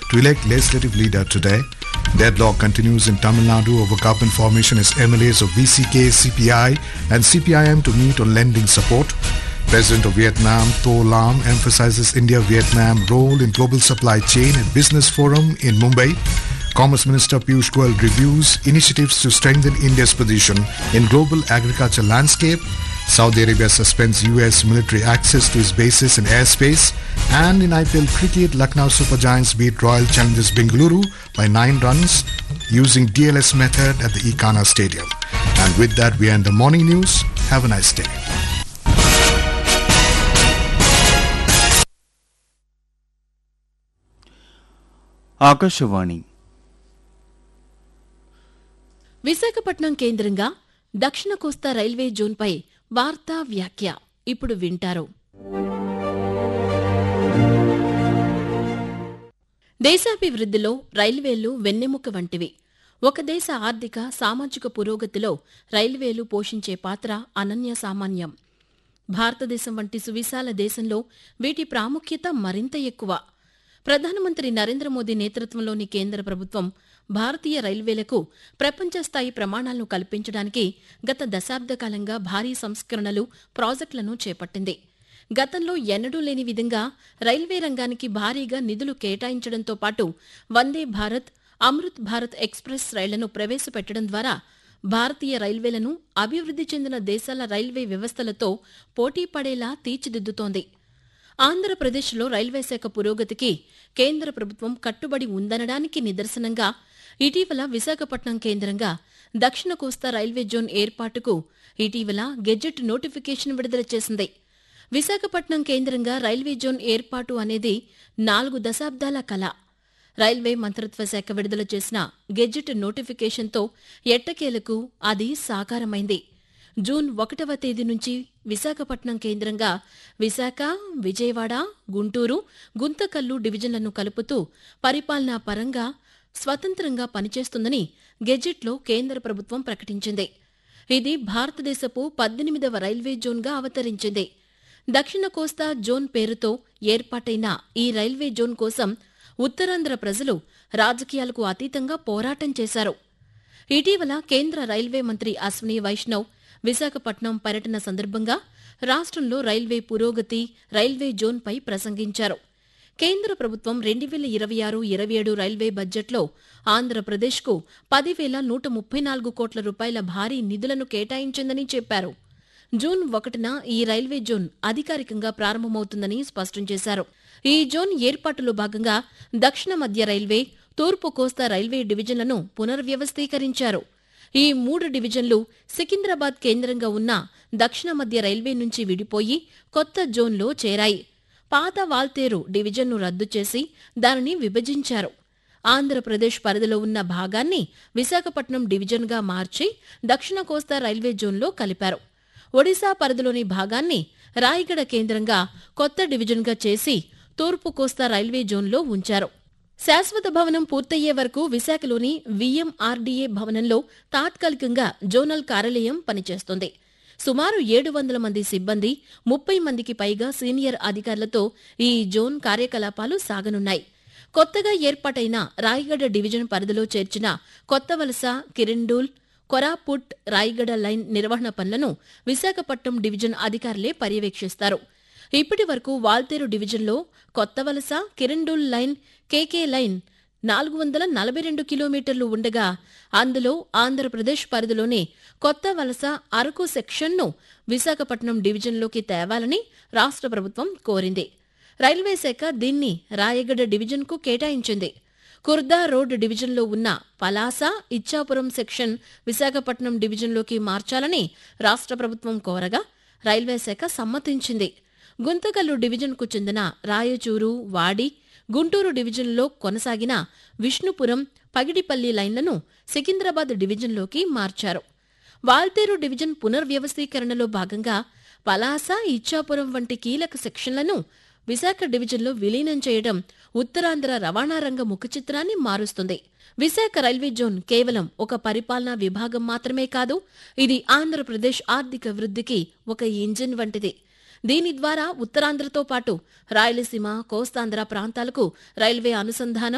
to elect legislative leader today. Deadlock continues in Tamil Nadu over government formation as MLAs of VCK, CPI and CPIM to meet on lending support. President of Vietnam, Tho Lam, emphasizes India-Vietnam role in global supply chain at Business Forum in Mumbai. Commerce Minister Piyush Goyal reviews initiatives to strengthen India's position in global agriculture landscape. Saudi Arabia suspends US military access to its bases and airspace. And in IPL cricket, Lucknow Super Giants beat Royal Challengers Bengaluru by 9 runs using DLS method at the Ikana Stadium. And with that, we end the morning news. Have a nice day. Akashvani Visakhapatnam కేంద్రంగా దక్షిణ కోస్తా railway జోన్పై వార్తా వ్యాఖ్య ఇప్పుడు వింటారు దేశాభివృద్ధిలో రైల్వేలు వెన్నెముక వంటివి ఒక దేశ ఆర్థిక సామాజిక పురోగతిలో రైల్వేలు పోషించే పాత్ర అనన్య సామాన్యం భారతదేశం వంటి సువిశాల దేశంలో వీటి ప్రాముఖ్యత మరింత ఎక్కువ ప్రధానమంత్రి నరేంద్ర మోదీ నేతృత్వంలోని కేంద్ర ప్రభుత్వం భారతీయ రైల్వేలకు ప్రపంచ స్థాయి ప్రమాణాలను కల్పించడానికి గత దశాబ్ద కాలంగా భారీ సంస్కరణలు ప్రాజెక్టులను చేపట్టింది గతంలో ఎన్నడూ లేని విధంగా రైల్వే రంగానికి భారీగా నిధులు కేటాయించడంతో పాటు వందే భారత్ అమృత్ భారత్ ఎక్స్ప్రెస్ రైళ్లను ప్రవేశపెట్టడం ద్వారా భారతీయ రైల్వేలను అభివృద్ధి చెందిన దేశాల రైల్వే వ్యవస్థలతో పోటీ పడేలా తీర్చిదిద్దుతోంది ఆంధ్రప్రదేశ్లో రైల్వే శాఖ పురోగతికి కేంద్ర ప్రభుత్వం కట్టుబడి ఉందనడానికి నిదర్శనంగా ఇటీవల విశాఖపట్నం కేంద్రంగా దక్షిణ కోస్తా రైల్వే జోన్ ఏర్పాటుకు ఇటీవల గెజెట్ నోటిఫికేషన్ విడుదల చేసింది విశాఖపట్నం కేంద్రంగా రైల్వే జోన్ ఏర్పాటు అనేది నాలుగు దశాబ్దాల కళ రైల్వే మంత్రిత్వ శాఖ విడుదల చేసిన గెజెట్ నోటిఫికేషన్తో ఎట్టకేలకు అది సాకారమైంది జూన్ ఒకటవ తేదీ నుంచి విశాఖపట్నం కేంద్రంగా విశాఖ విజయవాడ గుంటూరు గుంతకల్లు డివిజన్లను కలుపుతూ పరిపాలనా పరంగా స్వతంత్రంగా పనిచేస్తుందని గెజెట్లో కేంద్ర ప్రభుత్వం ప్రకటించింది ఇది భారతదేశపు పద్దెనిమిదవ రైల్వే జోన్గా అవతరించింది దక్షిణ కోస్తా జోన్ పేరుతో ఏర్పాటైన ఈ రైల్వే జోన్ కోసం ఉత్తరాంధ్ర ప్రజలు రాజకీయాలకు అతీతంగా పోరాటం చేశారు ఇటీవల కేంద్ర రైల్వే మంత్రి అశ్విని వైష్ణవ్ విశాఖపట్నం పర్యటన సందర్భంగా రాష్ట్రంలో రైల్వే పురోగతి రైల్వే జోన్పై ప్రసంగించారు కేంద్ర ప్రభుత్వం రెండు వేల ఇరవై ఆరు ఇరవై ఏడు రైల్వే బడ్జెట్లో ఆంధ్రప్రదేశ్కు పదివేల నూట ముప్పై నాలుగు కోట్ల రూపాయల భారీ నిధులను కేటాయించిందని చెప్పారు జూన్ ఒకటిన ఈ రైల్వే జోన్ అధికారికంగా ప్రారంభమవుతుందని స్పష్టం చేశారు ఈ జోన్ ఏర్పాటులో భాగంగా దక్షిణ మధ్య రైల్వే తూర్పు కోస్తా రైల్వే డివిజన్లను పునర్వ్యవస్థీకరించారు ఈ మూడు డివిజన్లు సికింద్రాబాద్ కేంద్రంగా ఉన్న దక్షిణ మధ్య రైల్వే నుంచి విడిపోయి కొత్త జోన్లో చేరాయి పాత వాల్తేరు డివిజన్ను రద్దు చేసి దానిని విభజించారు ఆంధ్రప్రదేశ్ పరిధిలో ఉన్న భాగాన్ని విశాఖపట్నం డివిజన్గా మార్చి దక్షిణ కోస్తా రైల్వే జోన్లో కలిపారు ఒడిశా పరిధిలోని భాగాన్ని రాయగడ కేంద్రంగా కొత్త డివిజన్గా చేసి తూర్పు కోస్తా రైల్వే జోన్లో ఉంచారు శాశ్వత భవనం పూర్తయ్యే వరకు విశాఖలోని విఎంఆర్డీఏ భవనంలో తాత్కాలికంగా జోనల్ కార్యాలయం పనిచేస్తోంది సుమారు ఏడు వందల మంది సిబ్బంది ముప్పై మందికి పైగా సీనియర్ అధికారులతో ఈ జోన్ కార్యకలాపాలు సాగనున్నాయి కొత్తగా ఏర్పాటైన రాయగడ డివిజన్ పరిధిలో చేర్చిన కొత్త వలస కిరిండూల్ కొరాపుట్ రాయగడ లైన్ నిర్వహణ పనులను విశాఖపట్నం డివిజన్ అధికారులే పర్యవేక్షిస్తారు ఇప్పటి వరకు వాల్తేరు డివిజన్లో కొత్త వలస కిరండూల్ లైన్ కేకే లైన్ నాలుగు వందల నలభై రెండు కిలోమీటర్లు ఉండగా అందులో ఆంధ్రప్రదేశ్ పరిధిలోని కొత్త వలస అరకు సెక్షన్ను విశాఖపట్నం డివిజన్లోకి తేవాలని రాష్ట్ర ప్రభుత్వం కోరింది రైల్వే శాఖ దీన్ని రాయగడ డివిజన్కు కేటాయించింది కుర్దా రోడ్ డివిజన్లో ఉన్న పలాస ఇచ్చాపురం సెక్షన్ విశాఖపట్నం డివిజన్లోకి మార్చాలని రాష్ట్ర ప్రభుత్వం కోరగా రైల్వే శాఖ సమ్మతించింది గుంతకల్లు డివిజన్కు చెందిన రాయచూరు వాడి గుంటూరు డివిజన్లో కొనసాగిన విష్ణుపురం పగిడిపల్లి లైన్లను సికింద్రాబాద్ డివిజన్లోకి మార్చారు వాల్తేరు డివిజన్ పునర్వ్యవస్థీకరణలో భాగంగా పలాస ఇచ్చాపురం వంటి కీలక సెక్షన్లను విశాఖ డివిజన్లో విలీనం చేయడం ఉత్తరాంధ్ర రవాణా రంగ ముఖచిత్రాన్ని మారుస్తుంది విశాఖ రైల్వే జోన్ కేవలం ఒక పరిపాలనా విభాగం మాత్రమే కాదు ఇది ఆంధ్రప్రదేశ్ ఆర్థిక వృద్ధికి ఒక ఇంజిన్ వంటిది దీని ద్వారా ఉత్తరాంధ్రతో పాటు రాయలసీమ కోస్తాంధ్ర ప్రాంతాలకు రైల్వే అనుసంధానం